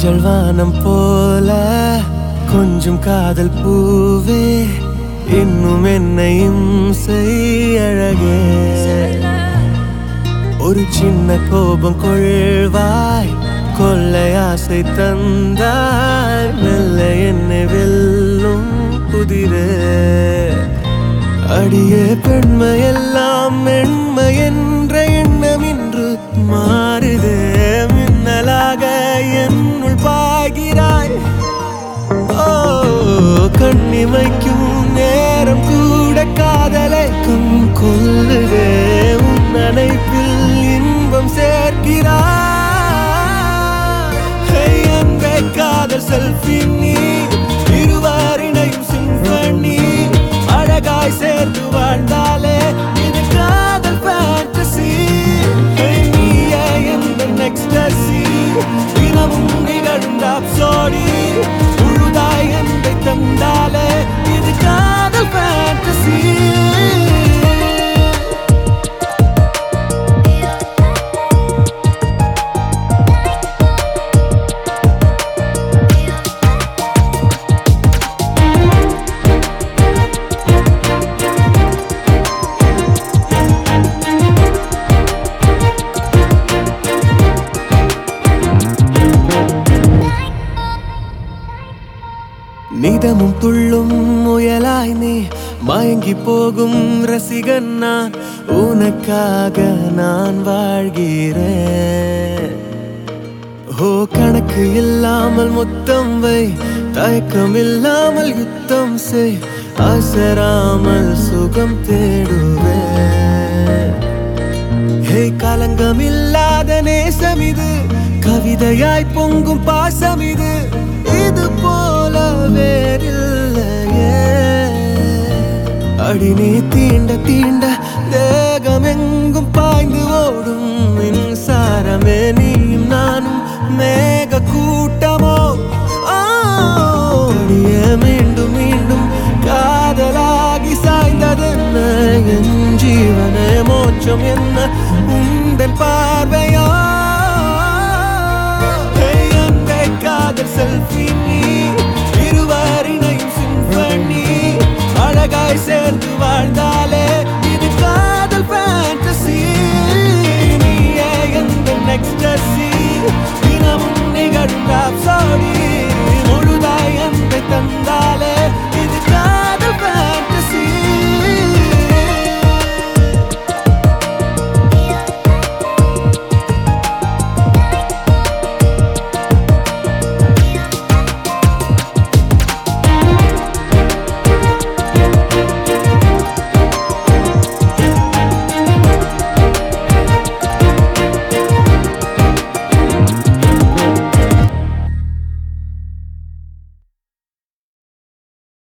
மஞ்சள் வானம் போல கொஞ்சம் காதல் பூவே இன்னும் என்னையும் செய் அழகே ஒரு சின்ன கோபம் கொள்வாய் கொள்ளை ஆசை தந்தாய் மெல்ல என்னை வெல்லும் புதிரே அடியே பெண்மை எல்லாம் மென்மை என்ற எண்ணம் இன்று மாறுதே மின்னலாக என்னுள் பாய்கிறாய் ஓ கண்ணிமைக்கும் நேரம் கூட காதலைக்கும் கொல்லுதே உன் நினைப்பில் இன்பம் சேர்க்கிறாய் ஹே, அன்பே காதல் செல்ஃபி நீ இருவரினையும் சிம்பனி அழகாய் சேர்ந்து வாழ்ந்தாலே இது காதல் ஃபேண்டசி நீயே எந்த நெக்ஸ்டசி தினமும் நிகழும் டாப்சோடி முழுதாய் என்பை தந்தாலே இது காதல் ஃபேண்டசி நிதமும் துள்ளும் முயலாய் நீ மயங்கி போகும் ரசிகன் நான் உனக்காக நான் வாழ்கிறேன் ஓ கணக்கு இல்லாமல் மொத்தம் வை தயக்கம் இல்லாமல் யுத்தம் செய் அசராமல் சுகம் தேடுவேன் ஹே கலங்கம் இல்லாத நேசம் இது கவிதையாய் பொங்கும் பாசம் இது இது போல வேறில்லையே அடி நீ தீண்ட தீண்ட தேகம் எங்கும் பாய்ந்து ஓடும் மின்சாரமே நீயும் நானும் மேக கூட்டமோ ஆ, அடியே மீண்டும் மீண்டும் காதலாகி சாய்ந்ததென்ன என் ஜீவனே மோட்சம் என்ன உந்தன் பார்வையா ஹே, அன்பே காதல் செல்ஃபி நீ இருவரினையும் சிம்பனி அழகாய் சேர்ந்து வாழ்ந்தாய்